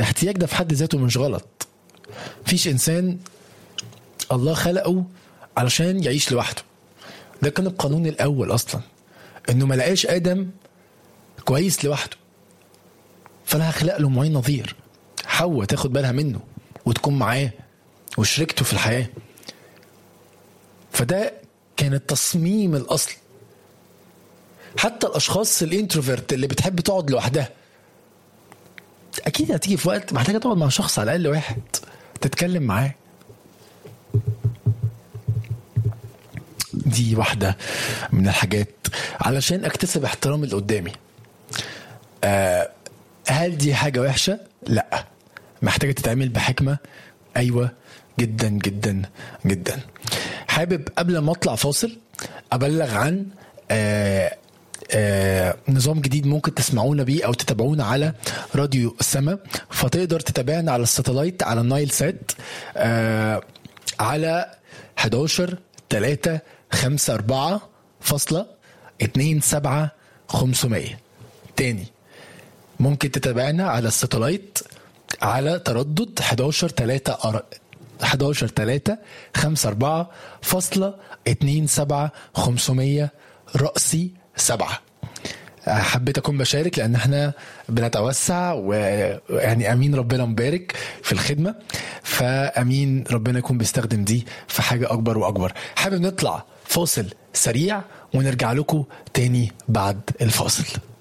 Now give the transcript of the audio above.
الاحتياج ده في حد ذاته مش غلط مفيش انسان الله خلقه علشان يعيش لوحده ده كان القانون الاول اصلا انه ما لقاش ادم كويس لوحده فانا هخلق له معين نظير حواء تاخد بالها منه وتكون معاه وشركته في الحياه فده كان التصميم الاصلي حتى الاشخاص الانتروفيرت اللي بتحب تقعد لوحدها اكيد هتيجي في وقت محتاجه تقعد مع شخص على الاقل واحد تتكلم معاه دي واحدة من الحاجات علشان اكتسب احترام اللي قدامي آه هل دي حاجة وحشة؟ لا محتاجة تتعمل بحكمة أيوة جدا جدا جدا حابب قبل ما اطلع فاصل ابلغ عن آه آه نظام جديد ممكن تسمعونا بيه او تتابعونا على راديو السما فتقدر تتابعنا على الساتلايت على النايل سات آه على 11 3 5 4 فاصلة 2 7 500 تاني ممكن تتابعنا على الساتلايت على تردد 11 3 11 3 5 4 فاصلة 2 7 500 رأسي سبعة حبيت اكون بشارك لان احنا بنتوسع ويعني امين ربنا مبارك في الخدمه فامين ربنا يكون بيستخدم دي في حاجه اكبر واكبر حابب نطلع فاصل سريع ونرجع لكم تاني بعد الفاصل